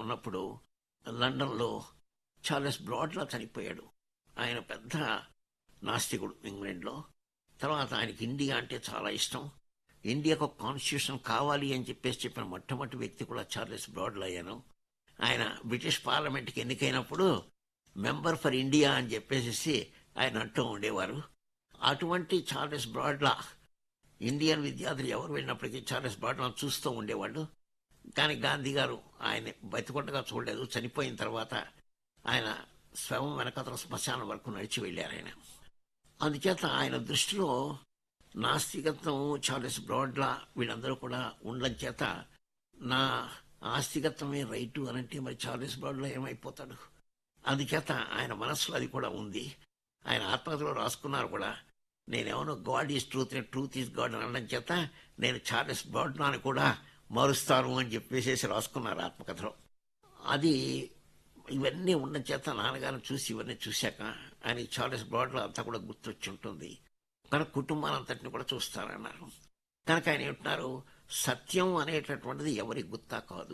ఉన్నప్పుడు లండన్లో చార్లెస్ బ్రాడ్లా చనిపోయాడు ఆయన పెద్ద నాస్తికుడు ఇంగ్లాండ్లో తర్వాత ఆయనకి ఇండియా అంటే చాలా ఇష్టం ఇండియాకు ఒక కాన్స్టిట్యూషన్ కావాలి అని చెప్పేసి చెప్పిన మొట్టమొదటి వ్యక్తి కూడా చార్లెస్ బ్రాడ్లా అయ్యాను ఆయన బ్రిటిష్ పార్లమెంట్కి ఎన్నికైనప్పుడు మెంబర్ ఫర్ ఇండియా అని చెప్పేసి ఆయన అంటూ ఉండేవారు అటువంటి చార్లెస్ బ్రాడ్లా ఇండియన్ విద్యార్థులు ఎవరు వెళ్ళినప్పటికీ చార్లెస్ బ్రాడ్లా చూస్తూ ఉండేవాళ్ళు కానీ గాంధీ గారు ఆయన బతికొండగా చూడలేదు చనిపోయిన తర్వాత ఆయన శవం వెనకతల శ్మశానం వరకు నడిచి వెళ్ళారు ఆయన అందుచేత ఆయన దృష్టిలో నాస్తికత్వం చార్లెస్ బ్రాడ్లా వీళ్ళందరూ కూడా ఉండడం చేత నా ఆస్తికత్వమే రైటు అనంటే మరి చార్లెస్ బ్రాడ్లా ఏమైపోతాడు అందుచేత ఆయన మనస్సులో అది కూడా ఉంది ఆయన ఆత్మకథలో రాసుకున్నారు కూడా నేనేమో God is truth truth is God అని అనడం చేత నేను చార్లెస్ బ్రాడ్లా అని కూడా మారుస్తాను అని చెప్పేసేసి రాసుకున్నారు ఆత్మకథలో అది ఇవన్నీ ఉండడం చేత నాన్నగారిని చూసి ఇవన్నీ చూశాక ఆయన చార్లెస్ బ్రాడ్లో అంతా కూడా గుర్తొచ్చి ఉంటుంది కనుక కుటుంబాలంతటిని కూడా చూస్తారన్నారు కనుక ఆయన ఏమంటున్నారు సత్యం అనేటటువంటిది ఎవరి గుత్తా కాదు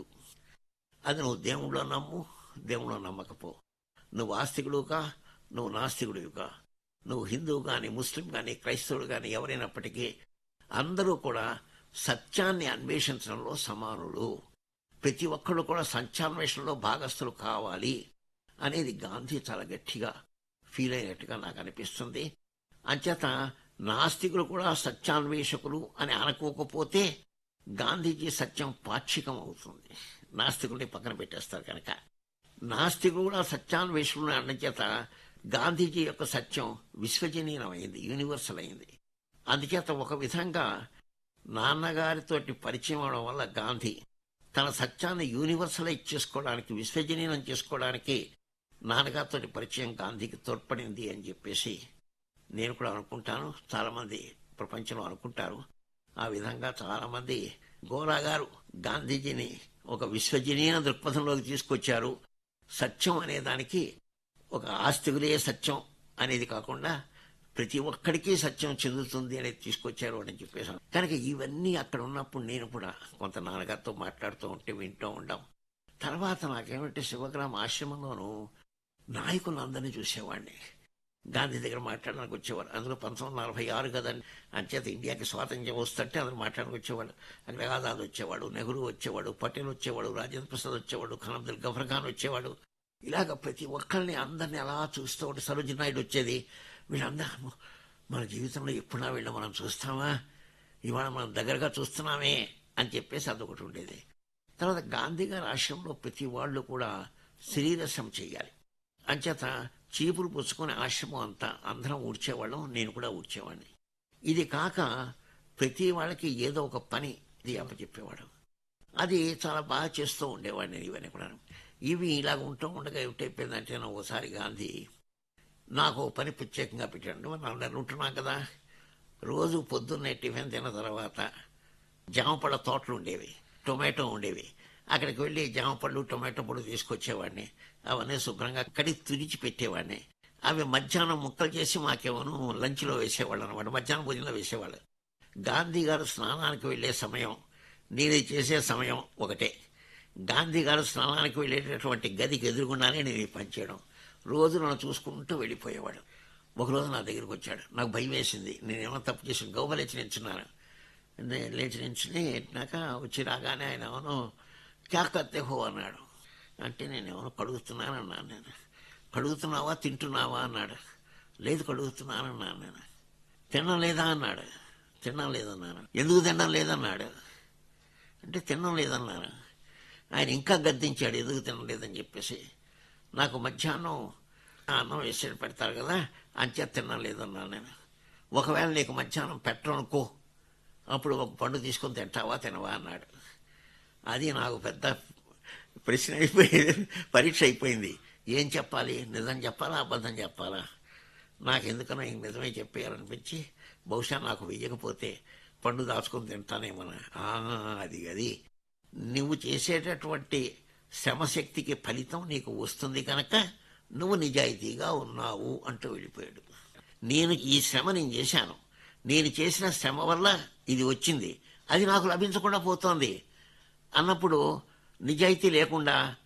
అది నువ్వు దేవుళ్ళో నమ్ము దేవుళ్ళో నమ్మకపో నువ్వు ఆస్తికుడుగా నువ్వు నాస్తికుడివిగా నువ్వు హిందువు కానీ ముస్లిం కానీ క్రైస్తవుడు కానీ ఎవరైనప్పటికీ అందరూ కూడా సత్యాన్ని అన్వేషించడంలో సమానులు ప్రతి ఒక్కళ్ళు కూడా సత్యాన్వేషణలో భాగస్థులు కావాలి అనేది గాంధీ చాలా గట్టిగా ఫీల్ అయినట్టుగా నాకు అనిపిస్తుంది అంచేత నాస్తికులు కూడా సత్యాన్వేషకులు అని అనుకోకపోతే గాంధీజీ సత్యం పాక్షికం అవుతుంది నాస్తికుల్ని పక్కన పెట్టేస్తారు కనుక నాస్తికులు కూడా సత్యాన్వేషకులు అనడం చేత గాంధీజీ యొక్క సత్యం విశ్వజనీయమైంది యూనివర్సల్ అయింది అందుచేత ఒక విధంగా నాన్నగారితోటి పరిచయం అవడం వల్ల గాంధీ తన సత్యాన్ని యూనివర్సలైజ్ చేసుకోవడానికి విశ్వజనీయం చేసుకోవడానికి నాన్నగారితో పరిచయం గాంధీకి తోడ్పడింది అని చెప్పేసి నేను కూడా అనుకుంటాను చాలామంది ప్రపంచంలో అనుకుంటారు ఆ విధంగా చాలామంది గోరా గారు గాంధీజీని ఒక విశ్వజనీయ దృక్పథంలోకి తీసుకొచ్చారు సత్యం అనే దానికి ఒక ఆస్తికులే సత్యం అనేది కాకుండా ప్రతి ఒక్కడికి సత్యం చెందుతుంది అనేది తీసుకొచ్చారు అని చెప్పేసాను కనుక ఇవన్నీ అక్కడ ఉన్నప్పుడు నేను కూడా కొంత నాన్నగారితో మాట్లాడుతూ ఉంటే వింటూ ఉండాం తర్వాత నాకేమంటే శివగ్రామ ఆశ్రమంలోనూ నాయకులందరినీ చూసేవాడిని గాంధీ దగ్గర మాట్లాడడానికి వచ్చేవారు అందులో పంతొమ్మిది నలభై ఆరు కదండి అంచేత ఇండియాకి స్వాతంత్ర్యం వస్తుంటే అందరూ మాట్లాడడానికి వచ్చేవాడు అక్కడ ఆజాద్ వచ్చేవాడు నెహ్రూ వచ్చేవాడు పటేల్ వచ్చేవాడు రాజేంద్ర ప్రసాద్ వచ్చేవాడు ఖాన్ అబ్దుల్ గఫర్ ఖాన్ వచ్చేవాడు ఇలాగ ప్రతి ఒక్కరిని అందరిని అలా చూస్తూ ఉంటే సరోజిని నాయుడు వచ్చేది వీళ్ళందరూ మన జీవితంలో ఎప్పుడా వీళ్ళ మనం చూస్తామా ఇవాళ మనం దగ్గరగా చూస్తున్నామే అని చెప్పేసి అదొకటి ఉండేది తర్వాత గాంధీ గారి ఆశ్రమంలో ప్రతి వాళ్ళు కూడా శరీరశ్రమ చేయాలి అంచేత చీపురు పుచ్చుకొని ఆశ్రమం అంతా అందరం ఊడ్చేవాళ్ళం నేను కూడా ఊడ్చేవాడిని ఇది కాక ప్రతి వాళ్ళకి ఏదో ఒక పని ఇది చెప్పేవాడు అది చాలా బాగా చేస్తూ ఉండేవాడిని నేను ఇవన్నీ కూడా ఇవి ఇలాగ ఉంటూ ఉండగా ఏమిటైపోయిందంటే నా ఓసారి గాంధీ నాకు ఓ పని ప్రత్యేకంగా పెట్టాడు మరి అందరు ఉంటున్నాం కదా రోజు పొద్దున్నే టిఫిన్ తిన్న తర్వాత జామపళ్ళ తోటలు ఉండేవి టొమాటో ఉండేవి అక్కడికి వెళ్ళి జామపళ్ళు టొమాటో పళ్ళు తీసుకొచ్చేవాడిని అవన్నీ శుభ్రంగా కడిగి తుడిచి పెట్టేవాడిని అవి మధ్యాహ్నం ముక్కలు చేసి మాకేమో లంచ్లో వేసేవాళ్ళు అనమాట మధ్యాహ్నం భోజనంలో వేసేవాళ్ళు గాంధీ గారు స్నానానికి వెళ్ళే సమయం నేను చేసే సమయం ఒకటే గాంధీ గారు స్నానానికి వెళ్ళేటటువంటి గదికి ఎదురుగుండానే నేను ఈ పని చేయడం రోజు నన్ను చూసుకుంటూ వెళ్ళిపోయేవాడు ఒకరోజు నా దగ్గరికి వచ్చాడు నాకు భయం వేసింది నేనేమో తప్పు చేసి గౌబ లేచి నించున్నాను నేను లేచి నించుని ఎట్టినాక వచ్చి రాగానే ఆయన ఏమో క్యా కత్తే హో అన్నాడు అంటే నేను ఏమో కడుగుతున్నాను అన్నాను నేను కడుగుతున్నావా తింటున్నావా అన్నాడు లేదు కడుగుతున్నాను అన్నాను నేను తినడం లేదా అన్నాడు తినడం లేదన్నాను ఎందుకు తినడం లేదన్నాడు అంటే తినడం లేదన్నాను ఆయన ఇంకా గద్దించాడు ఎందుకు తినలేదని చెప్పేసి నాకు మధ్యాహ్నం అన్నం వేసి పెడతారు కదా అంచేత తినడం లేదన్నాను నేను ఒకవేళ నీకు మధ్యాహ్నం పెట్టనుకో అప్పుడు ఒక పండు తీసుకొని తింటావా తినవా అన్నాడు అది నాకు పెద్ద ప్రశ్న అయిపోయింది పరీక్ష అయిపోయింది ఏం చెప్పాలి నిజం చెప్పాలా అబద్ధం చెప్పాలా నాకు ఎందుకన్నా ఇంక నిజమే చెప్పేయాలనిపించి బహుశా నాకు వెయ్యకపోతే పండు దాచుకొని తింటానేమన్నా ఆ, అది అది నువ్వు చేసేటటువంటి శ్రమశక్తికి ఫలితం నీకు వస్తుంది కనుక నువ్వు నిజాయితీగా ఉన్నావు అంటూ వెళ్ళిపోయాడు నేను ఈ శ్రమ నేను చేశాను నేను చేసిన శ్రమ వల్ల ఇది వచ్చింది అది నాకు లభించకుండా పోతోంది అన్నప్పుడు నిజాయితీ లేకుండా